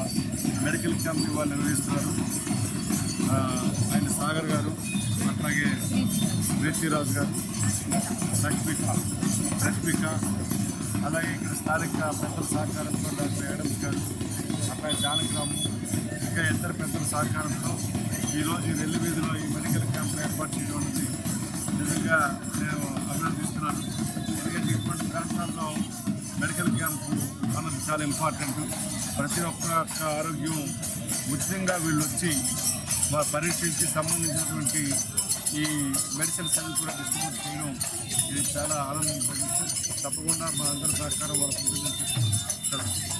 Medical camp ఇవాళ నిర్వహిస్తున్నారు ఆ, ఆయన సాగర్ గారు అట్లాగే రేతిరాజు గారు లక్ష్మిక లక్ష్మిక అలాగే ఇక్కడ స్థానిక పెద్దల సహకారంతో డాక్టర్ యాడమ్స్ గారు అట్లాగే జానకిరాము ఇంకా ఇతర పెద్దల సహకారంతో ఈరోజు ఈ రెల్లి వీధిలో ఈ మెడికల్ క్యాంప్ ఏర్పాటు చేయడం అనేది నిజంగా నేను అభినందిస్తున్నాను ఎందుకంటే ఇటువంటి ప్రాంతాల్లో మెడికల్ క్యాంపు అన్నది చాలా ఇంపార్టెంట్ ప్రతి ఒక్క యొక్క ఆరోగ్యం ఉచితంగా వీళ్ళు వచ్చి వా- పరీక్షించి సంబంధించినటువంటి ఈ మెడిసిన్స్ అన్ని కూడా డిస్ట్రిబ్యూట్ చేయడం ఇది చాలా ఆనందించే విషయం తప్పకుండా మా అందరి సహకారం వాళ్ళకు ఉంటుందని చెప్పి సెలవు.